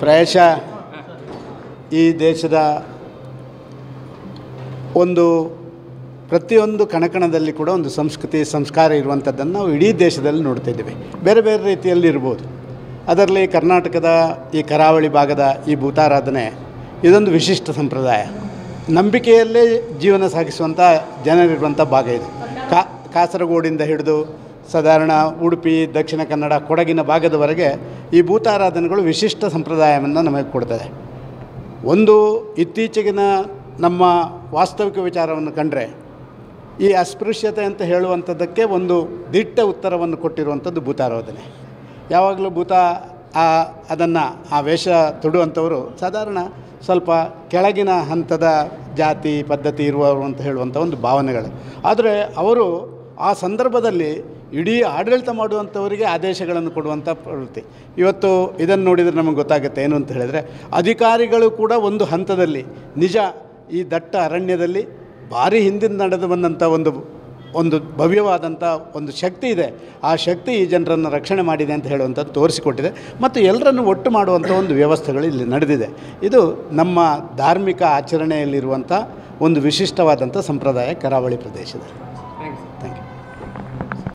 ಪ್ರಾಯಶಃ ಈ ದೇಶದ ಒಂದು ಪ್ರತಿಯೊಂದು ಕಣಕಣದಲ್ಲಿ ಕೂಡ ಒಂದು ಸಂಸ್ಕೃತಿ ಸಂಸ್ಕಾರ ಇರುವಂಥದ್ದನ್ನು ನಾವು ಇಡೀ ದೇಶದಲ್ಲಿ ನೋಡ್ತಾ ಇದ್ದೀವಿ ಬೇರೆ ಬೇರೆ ರೀತಿಯಲ್ಲಿ ಇರ್ಬೋದು ಅದರಲ್ಲಿ ಕರ್ನಾಟಕದ ಈ ಕರಾವಳಿ ಭಾಗದ ಈ ಭೂತಾರಾಧನೆ ಇದೊಂದು ವಿಶಿಷ್ಟ ಸಂಪ್ರದಾಯ ನಂಬಿಕೆಯಲ್ಲೇ ಜೀವನ ಸಾಗಿಸುವಂಥ ಜನರಿರುವಂಥ ಭಾಗ ಇದು ಕಾ ಕಾಸರಗೋಡಿಂದ ಹಿಡಿದು ಸಾಧಾರಣ ಉಡುಪಿ ದಕ್ಷಿಣ ಕನ್ನಡ ಕೊಡಗಿನ ಭಾಗದವರೆಗೆ ಈ ಭೂತಾರಾಧನೆಗಳು ವಿಶಿಷ್ಟ ಸಂಪ್ರದಾಯವನ್ನು ನಮಗೆ ಕೊಡ್ತದೆ ಒಂದು ಇತ್ತೀಚೆಗಿನ ನಮ್ಮ ವಾಸ್ತವಿಕ ವಿಚಾರವನ್ನು ಕಂಡರೆ ಈ ಅಸ್ಪೃಶ್ಯತೆ ಅಂತ ಹೇಳುವಂಥದ್ದಕ್ಕೆ ಒಂದು ದಿಟ್ಟ ಉತ್ತರವನ್ನು ಕೊಟ್ಟಿರುವಂಥದ್ದು ಭೂತಾರಾಧನೆ ಯಾವಾಗಲೂ ಭೂತ ಆ ಅದನ್ನು ಆ ವೇಷ ತೊಡುವಂಥವರು ಸಾಧಾರಣ ಸ್ವಲ್ಪ ಕೆಳಗಿನ ಹಂತದ ಜಾತಿ ಪದ್ಧತಿ ಇರುವವರು ಅಂತ ಹೇಳುವಂಥ ಒಂದು ಭಾವನೆಗಳು ಆದರೆ ಅವರು ಆ ಸಂದರ್ಭದಲ್ಲಿ ಇಡೀ ಆಡಳಿತ ಮಾಡುವಂಥವರಿಗೆ ಆದೇಶಗಳನ್ನು ಕೊಡುವಂಥ ಪ್ರವೃತ್ತಿ ಇವತ್ತು ಇದನ್ನು ನೋಡಿದರೆ ನಮಗೆ ಗೊತ್ತಾಗುತ್ತೆ ಏನು ಅಂತ ಹೇಳಿದರೆ ಅಧಿಕಾರಿಗಳು ಕೂಡ ಒಂದು ಹಂತದಲ್ಲಿ ನಿಜ ಈ ದಟ್ಟ ಅರಣ್ಯದಲ್ಲಿ ಭಾರಿ ಹಿಂದಿನ ನಡೆದು ಬಂದಂಥ ಒಂದು ಒಂದು ಭವ್ಯವಾದಂಥ ಒಂದು ಶಕ್ತಿ ಇದೆ ಆ ಶಕ್ತಿ ಈ ಜನರನ್ನು ರಕ್ಷಣೆ ಮಾಡಿದೆ ಅಂತ ಹೇಳುವಂಥದ್ದು ತೋರಿಸಿಕೊಟ್ಟಿದೆ ಮತ್ತು ಎಲ್ಲರನ್ನು ಒಟ್ಟು ಮಾಡುವಂಥ ಒಂದು ವ್ಯವಸ್ಥೆಗಳು ಇಲ್ಲಿ ನಡೆದಿದೆ ಇದು ನಮ್ಮ ಧಾರ್ಮಿಕ ಆಚರಣೆಯಲ್ಲಿರುವಂಥ ಒಂದು ವಿಶಿಷ್ಟವಾದಂಥ ಸಂಪ್ರದಾಯ ಕರಾವಳಿ ಪ್ರದೇಶದಲ್ಲಿ